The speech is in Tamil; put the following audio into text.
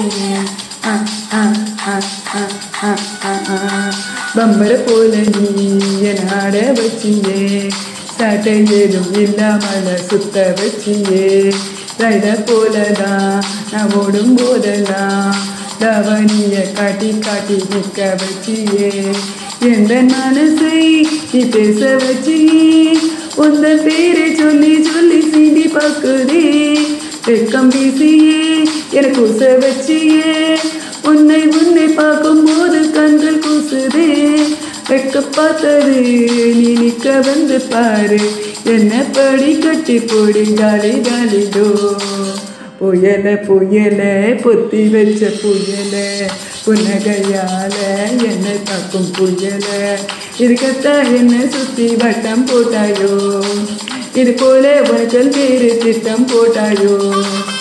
ஆ, ஆ, ஆ, ஆ, ஆ, ஆ, ஆ. பம்பர போல நீ என் ஆட வச்சியே சட்டை ஏதும் இல்லாமல சுத்த வச்சியே ரைட போலதான் நான் ஓடும் போதெல்லாம் தவணிய காட்டி காட்டி நிற்க வச்சியே எந்த மனசை நீ பேச வச்சியே உந்த பேரை சொல்லி சொல்லி சீண்டி பார்க்குதே வெக்கம் வீசியே எனக்கு கூச வச்சியே உன்னை உன்னை பார்க்கும்போது கண்கள் கூசுதே வெக்க பார்த்தது நீ நிக்க வந்து பாரு என்ன படி கட்டி போடி காலி காலிடோ புயல புயல பொத்தி வச்ச புயல புன்னகையால என்னை தாக்கும் புயல இருக்கத்தான் என்ன சுத்தி வட்டம் போட்டாயோ இது போல உனக்கு வேறு திட்டம் போட்டாயோ